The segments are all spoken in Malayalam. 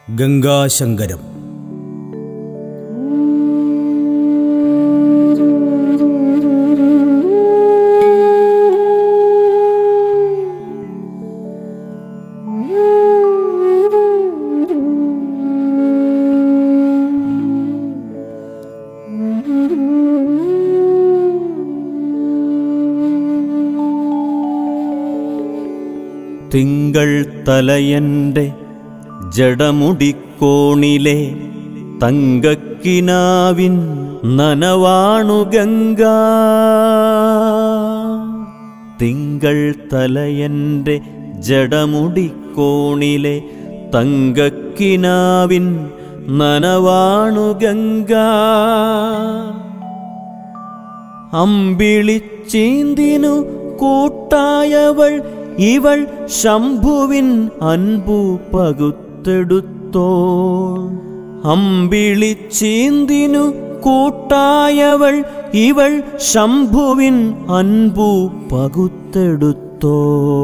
ഗംഗാശങ്കരം തിങ്കൾ തലയന്റെ ജടമുടിക്കോണിലെ തങ്കക്കിനാവിൻ നനവാണു ഗംഗ തിങ്കൾ തലയന്റെ ജടമുടിക്കോണിലെ തങ്കക്കിനാവിൻ നനവാണു ഗംഗ അമ്പിളിച്ചീന്തിനു കൂട്ടായവൾ ഇവൾ ശംഭുവിൻ അൻപു പകുത്തെടുത്തോ അമ്പിളിച്ചീന്തിനു കൂട്ടായവൾ ഇവൾ ശംഭുവിൻ അൻപു പകുത്തെടുത്തോ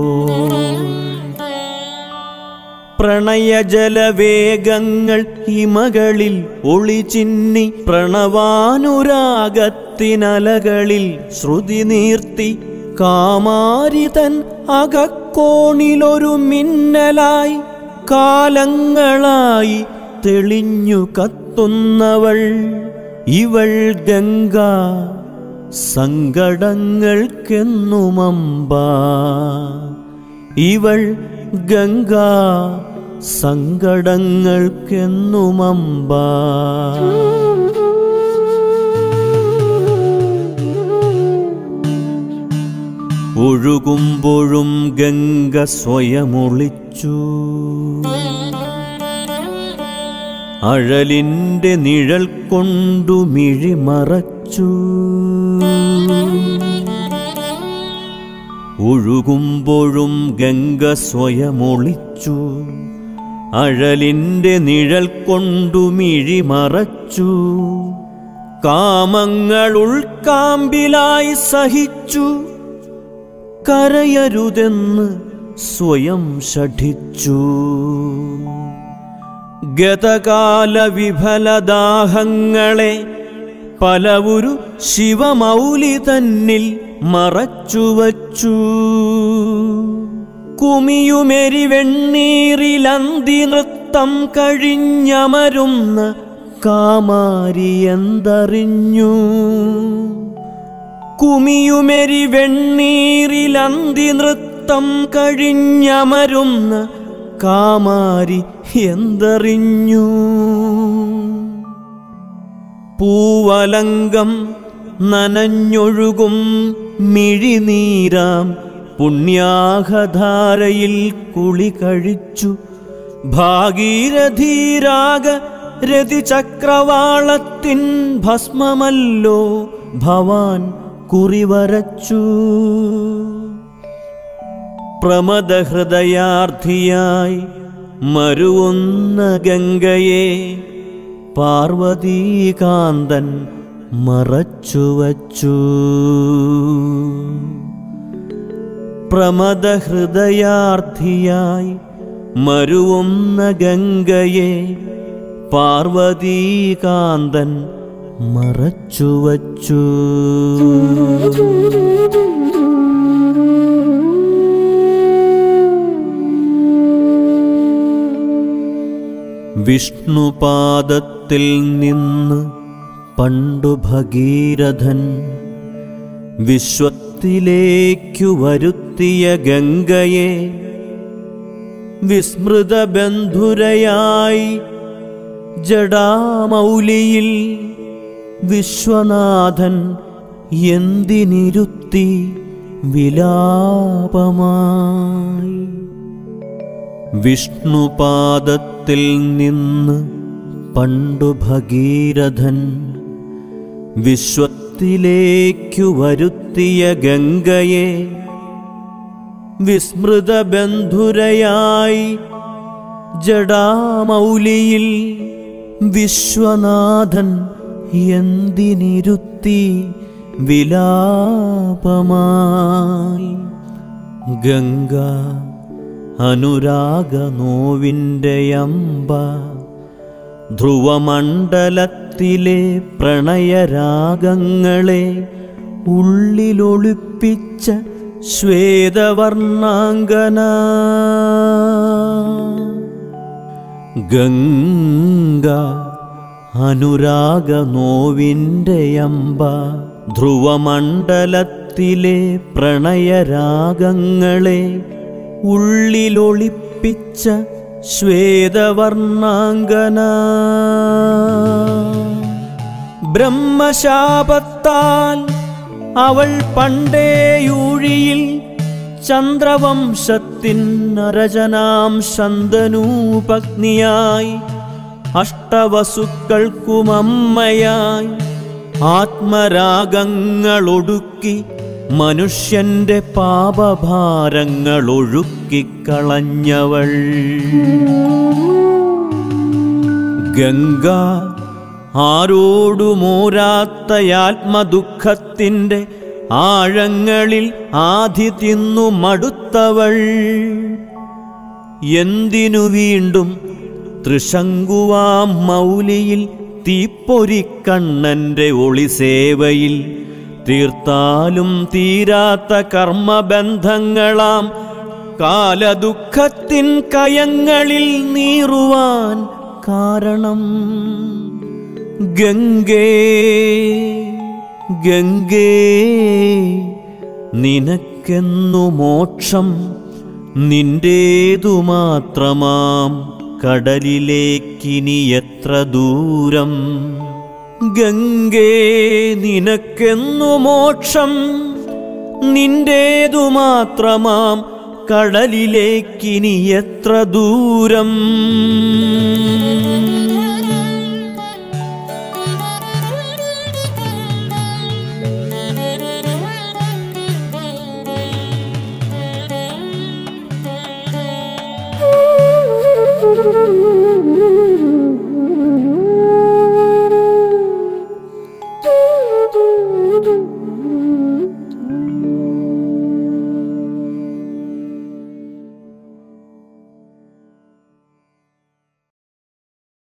പ്രണയജലവേഗങ്ങൾ ഹിമകളിൽ ഒളിചിന്നി പ്രണവാനുരാഗത്തിനലകളിൽ ശ്രുതി നീർത്തി കാമാരിതൻ അകക്കോണിലൊരു മിന്നലായി കാലങ്ങളായി തെളിഞ്ഞു കത്തുന്നവൾ ഇവൾ ഗംഗ സങ്കടങ്ങൾക്കെന്നുമമ്പ ഇവൾ ഗംഗ സങ്കടങ്ങൾക്കെന്നുമമ്പ ഒഴുകുമ്പോഴും ഗംഗ സ്വയമൊളിച്ചു അഴലിന്റെ നിഴൽ കൊണ്ടു മിഴിമറച്ചു ഒഴുകുമ്പോഴും ഗംഗ സ്വയമൊളിച്ചു അഴലിന്റെ നിഴൽ കൊണ്ടു മിഴിമറച്ചു കാമങ്ങൾ ഉൾക്കാമ്പിലായി സഹിച്ചു കരയരുതെന്ന് സ്വയം ഷഠിച്ചു ഗതകാല വിഫലദാഹങ്ങളെ പലവുരു ശിവമൗലി തന്നിൽ മറച്ചുവച്ചു കുമിയുമെരി വെണ്ണീറിലന്തി നൃത്തം കഴിഞ്ഞമരുന്ന കാമാരി എന്തറിഞ്ഞു കുമിയുമെരി വെണ്ണീറിലന്തി നൃത്തം കഴിഞ്ഞമരുന്ന കാമാരി എന്തറിഞ്ഞു പൂവലങ്കം നനഞ്ഞൊഴുകും മിഴിനീരാം പുണ്യാഹധാരയിൽ കുളി കഴിച്ചു ഭാഗീരഥീരാഗ രതിചക്രവാളത്തിൻ ഭസ്മമല്ലോ ഭവാൻ കുറിവരച്ചു പ്രമദഹൃദയാർത്ഥിയായി മരുവുന്ന ഗംഗയെ പാർവതീകാന്തൻ മറച്ചുവച്ചു പ്രമദഹൃദയാർത്ഥിയായി മരുവുന്ന ഗംഗയെ പാർവതീകാന്തൻ മറച്ചുവച്ചു വിഷ്ണുപാദത്തിൽ നിന്ന് പണ്ടു ഭഗീരഥൻ വിശ്വത്തിലേക്കു വരുത്തിയ ഗംഗയെ വിസ്മൃത ബന്ധുരയായി ജഡാമൗലിയിൽ വിശ്വനാഥൻ എന്തിനിരുത്തി വിലാപമായി വിഷ്ണുപാദത്തിൽ നിന്ന് പണ്ടു ഭഗീരഥൻ വിശ്വത്തിലേക്കു വരുത്തിയ ഗംഗയെ വിസ്മൃത ബന്ധുരയായി ജഡാമൗലിയിൽ വിശ്വനാഥൻ എന്തിനിരുത്തി വിലാപമായി ഗംഗ അനുരാഗ നോവിൻ്റെ അമ്പ ധ്രുവമണ്ഡലത്തിലെ പ്രണയരാഗങ്ങളെ ഉള്ളിലൊളിപ്പിച്ച ശ്വേതവർണാങ്കന ഗംഗ അനുരാഗ നോവിൻ്റെ അമ്പ ധ്രുവമണ്ഡലത്തിലെ പ്രണയരാഗങ്ങളെ ഉള്ളിലൊളിപ്പിച്ച ശ്വേതവർണാങ്കന ബ്രഹ്മശാപത്താൽ അവൾ പണ്ടേയൂഴിയിൽ ചന്ദ്രവംശത്തിൻ നരജനാം ശന്തനൂപഗ്നിയായി അഷ്ടവസുക്കൾക്കുമമ്മയായി ആത്മരാഗങ്ങളൊടുക്കി മനുഷ്യന്റെ പാപഭാരങ്ങൾ ഒഴുക്കിക്കളഞ്ഞവൾ ഗംഗ ആരോടുമോരാത്തയാത്മദുഃഖത്തിൻ്റെ ആഴങ്ങളിൽ ആധി തിന്നു മടുത്തവൾ എന്തിനു വീണ്ടും തൃശങ്കുവാം മൗലിയിൽ തീപ്പൊരിക്കണ്ണന്റെ ഒളിസേവയിൽ തീർത്താലും തീരാത്ത കർമ്മബന്ധങ്ങളാം കാലദുഃഖത്തിൻ കയങ്ങളിൽ നീറുവാൻ കാരണം ഗംഗേ ഗംഗേ നിനക്കെന്നു മോക്ഷം നിന്റേതു മാത്രമാം കടലിലേക്കിനി എത്ര ദൂരം ഗംഗേ നിനക്കെന്നു മോക്ഷം നിന്റേതു മാത്രമാം കടലിലേക്കിനി എത്ര ദൂരം